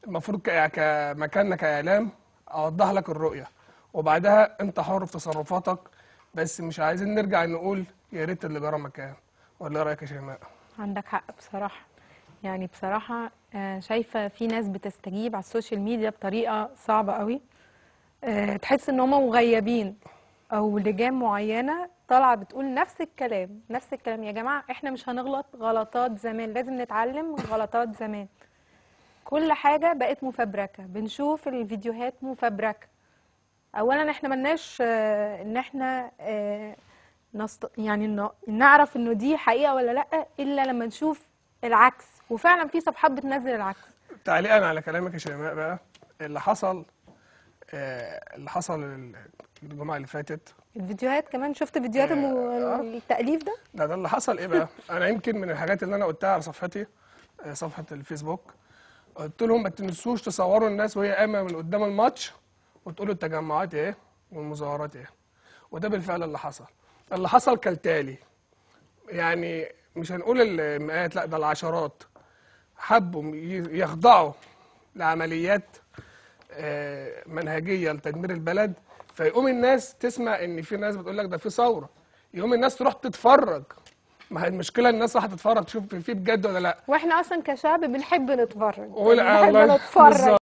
المفروض ك- كمكاننا كاعلام اوضح لك الرؤيه وبعدها انت حر في تصرفاتك بس مش عايزين نرجع نقول يا ريت اللي جرى مكان ولا إيه رايك يا شيماء عندك حق بصراحة يعني بصراحة آه، شايفة في ناس بتستجيب على السوشيال ميديا بطريقة صعبة قوي آه، تحس ان هم مغيبين او لجان معينة طالعة بتقول نفس الكلام نفس الكلام يا جماعة احنا مش هنغلط غلطات زمان لازم نتعلم من غلطات زمان كل حاجة بقت مفبركة بنشوف الفيديوهات مفبركة اولا احنا ملناش آه، ان احنا آه، نست... يعني إنه نعرف انه دي حقيقة ولا لا الا لما نشوف العكس وفعلا في صفحات بتنزل العكس تعليقا على كلامك يا شيماء بقى اللي حصل آه، اللي حصل ال- الجمعه اللي فاتت الفيديوهات كمان شفت فيديوهات الم... آه. التأليف ده ده ده اللي حصل ايه بقى انا يمكن من الحاجات اللي انا قلتها على صفحتي آه، صفحه الفيسبوك قلت لهم ما تنسوش تصوروا الناس وهي قايمه من قدام الماتش وتقولوا التجمعات ايه والمظاهرات ايه وده بالفعل اللي حصل اللي حصل كالتالي يعني مش هنقول المئات لا ده العشرات حبوا ي- يخضعوا لعمليات آه، منهجيه لتدمير البلد فيقوم الناس تسمع ان في ناس بتقول لك ده في ثوره يقوم الناس تروح تتفرج ما هي المشكله الناس راح تتفرج تشوف في بجد ولا لا واحنا اصلا كشعب بنحب نتفرج ولا- يعني بنحب الله- نتفرج بالظبط.